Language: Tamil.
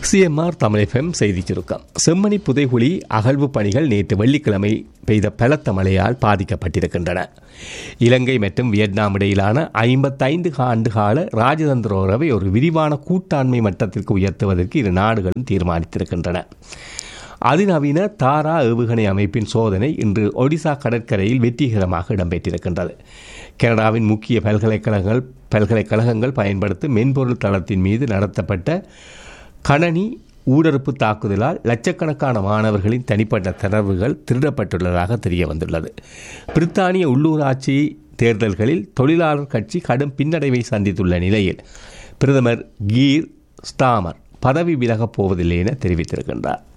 சிஎம்ஆர் தமிழ் எஃப்எம் செய்தி சுருக்கம் செம்மணி புதைகுழி அகழ்வு பணிகள் நேற்று வெள்ளிக்கிழமை பெய்த பலத்த மழையால் பாதிக்கப்பட்டிருக்கின்றன இலங்கை மற்றும் வியட்நாம் இடையிலான ஐம்பத்தைந்து ஆண்டு கால ராஜதந்திர உறவை ஒரு விரிவான கூட்டாண்மை மட்டத்திற்கு உயர்த்துவதற்கு இரு நாடுகளும் தீர்மானித்திருக்கின்றன அதிநவீன தாரா ஏவுகணை அமைப்பின் சோதனை இன்று ஒடிசா கடற்கரையில் வெற்றிகரமாக இடம்பெற்றிருக்கின்றது கனடாவின் முக்கிய பல்கலைக்கழகங்கள் பல்கலைக்கழகங்கள் பயன்படுத்தும் மென்பொருள் தளத்தின் மீது நடத்தப்பட்ட கணனி ஊடறுப்பு தாக்குதலால் லட்சக்கணக்கான மாணவர்களின் தனிப்பட்ட தரவுகள் திருடப்பட்டுள்ளதாக தெரிய வந்துள்ளது பிரித்தானிய உள்ளூராட்சி தேர்தல்களில் தொழிலாளர் கட்சி கடும் பின்னடைவை சந்தித்துள்ள நிலையில் பிரதமர் கீர் ஸ்டாமர் பதவி விலகப் போவதில்லை என தெரிவித்திருக்கின்றார்